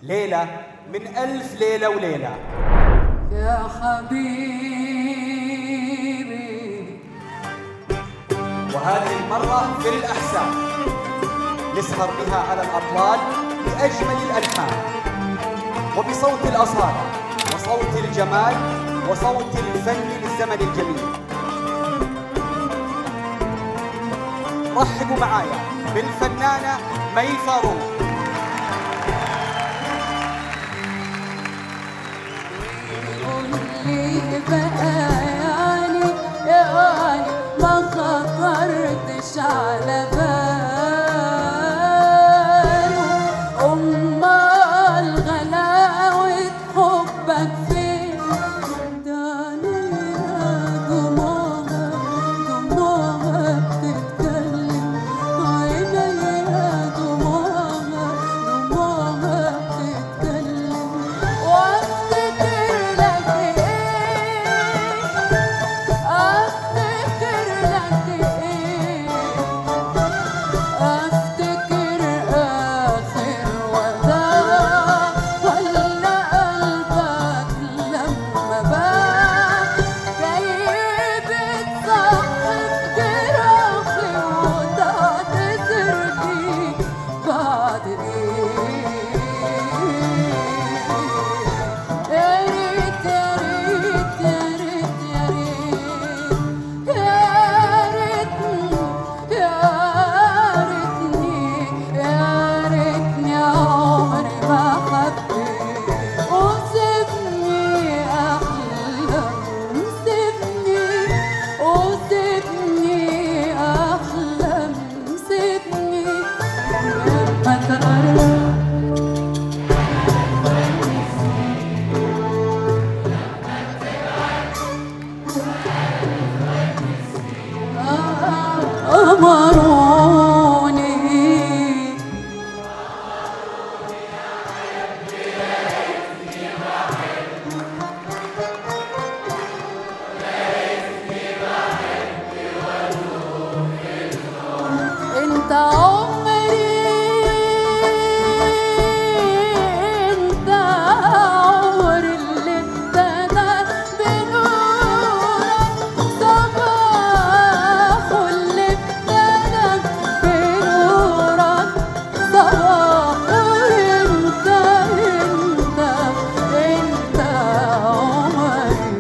ليلة من ألف ليلة وليلة يا حبيبي وهذه المرة في الأحساء نسهر بها على الأطلال بأجمل الألحان وبصوت الأصالة وصوت الجمال وصوت الفن للزمن الجميل رحبوا معايا بالفنانة مي فاروق قولي بقى يعني يعني ما خطرتش على باله أمال غلاوة حبك فين ده ليها دموعها دموعها بتتكلم عينيها دموعها دموعها بتتكلم وافتكر لك ايه افتكر لك ايه افتكر اخر وداع ولا قلبك لما بات جاي بتصحي جراحي وتعتذر بيك بعد ايه يا ريت يا ريت يا ريت يا ريت يا ريتني يا ريتني يا ريتني عمري ما حبيت وسيبني أحلم سيبني وسيبني أحلم سيبني ما تقرب أمروني انت عمري انت عمري اللي ابتدى بنورك صباح اللي ابتدى بنورك صباح انت انت انت عمري